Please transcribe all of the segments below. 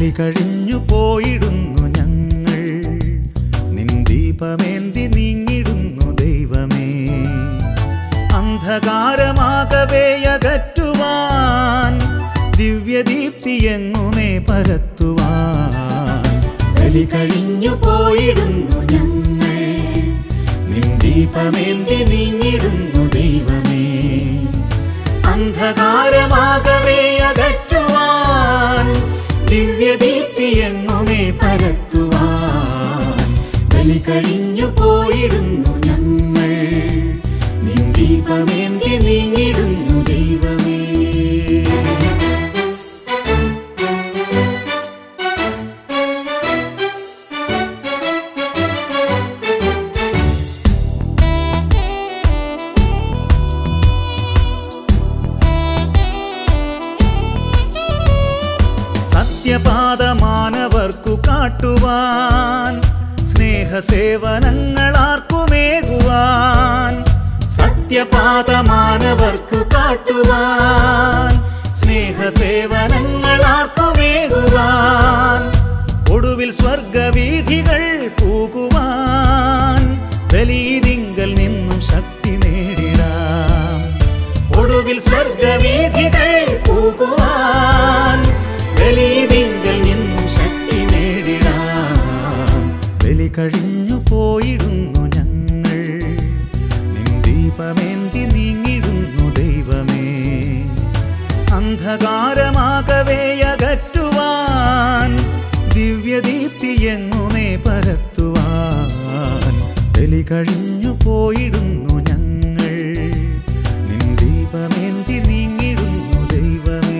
ബലി കഴിഞ്ഞു പോയിടുന്നു ഞങ്ങൾ നിൻ ദീപമേന്തി നീങ്ങിടുന്നു ദൈവമേ അന്ധകാരമാകവേ അകറ്റുവാൻ ദിവ്യദീപ്തി എങ്ങുമേ പരത്തുവാൻ ബലി കഴിഞ്ഞു പോയിടുന്നു ഞങ്ങൾ നിൻ ദീപമേന്തി നീങ്ങിടുന്നു ദൈവമേ അന്ധകാരമാകവേ അകറ്റുവാൻ ദിവ്യദീപ്തി എങ്ങുമേ പരത്തുവാൻ ബലി കഴിഞ്ഞു പോയിടുന്നു ഞങ്ങൾ നിൻ ദീപമേന്തി നീങ്ങിടുന്നു ദൈവമേ സത്യപാതമാനവർക്കു കാട്ടുവാൻ സ്നേഹസേവനങ്ങൾ ആർക്കുമേകുവാൻ സത്യപാതമാനവർക്കു കാട്ടുവാൻ സ്നേഹസേവനങ്ങൾ ആർക്കുമേകുവാൻ ഒടുവിൽ സ്വർഗവീഥികൾ പോകുവാൻ ബലീതിങ്കൽ നിന്നും ശക്തി നേടിടാം ഒടുവിൽ സ്വർഗവീഥികൾ പോകുവാൻ ബലീതിങ്കൽ നിന്നും ശക്തി നേടിടാം ബലി കഴിഞ്ഞു പോയിടുന്നു ഞങ്ങൾ നിൻ ദീപമേന്തി നീങ്ങിടുന്നു ദൈവമേ അന്ധകാരമാകവേ അകറ്റുവാൻ ദിവ്യദീപ്തി എങ്ങുമേ പരത്തുവാൻ ബലി കഴിഞ്ഞു പോയിടുന്നു ഞങ്ങൾ നിൻ ദീപമേന്തി നീങ്ങിടുന്നു ദൈവമേ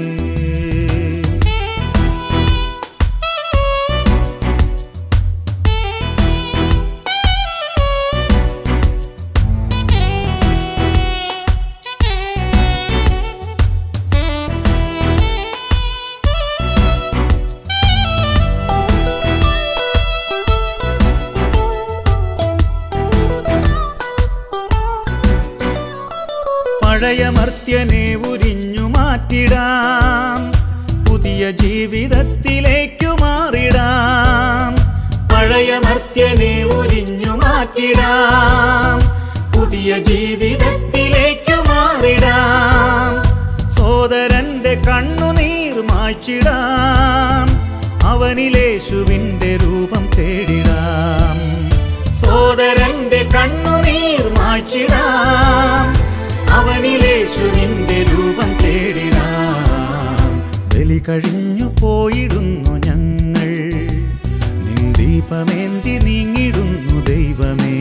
പഴയ മർത്യനെ ഉരിഞ്ഞു മാറ്റിടാം പുതിയ ജീവിതത്തിലേക്കു മാറിടാം പഴയ മർത്യനെ ഉരിഞ്ഞു മാറ്റിടാം പുതിയ ജീവിതത്തിലേക്കു മാറിടാം സോദരന്റെ കണ്ണുനീർ മായ്ച്ചിടാം അവനിലേശുവിന്റെ രൂപം തേടിടാം സോദരന്റെ കണ്ണുനീർ മായ്ച്ചിടാം അവനിലേശുവിന്റെ രൂപം തേടിടാം ബലി കഴിഞ്ഞു പോയിടുന്നു ഞങ്ങൾ നിൻ ദീപമേന്തി നീങ്ങിടുന്നു ദൈവമേ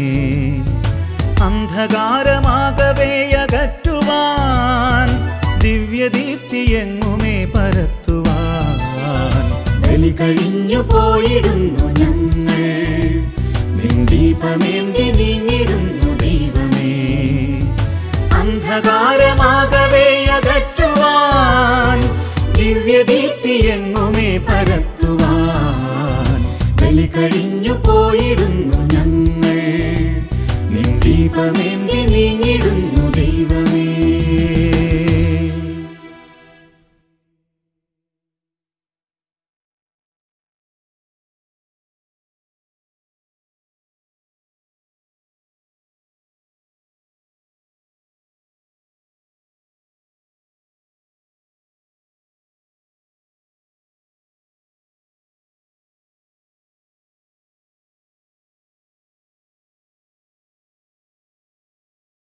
അന്ധകാരമാകവേ അകറ്റുവാൻ ദിവ്യദീപ്തി എങ്ങുമേ പരത്തുവാൻ ബലി കഴിഞ്ഞു പോയിടുന്നു ഞങ്ങൾ നിൻ ദീപമേന്തി നീങ്ങിടുന്നു ദൈവമേ അന്ധകാരമാകവേ അകറ്റുവാൻ ദിവ്യദീപ്തി എങ്ങുമേ പരത്തുവാൻ ബലി കഴിഞ്ഞു പോയിടുന്നു ഞങ്ങൾ നിൻ ദീപമേന്തി നീങ്ങിടുന്നു ദൈവമേ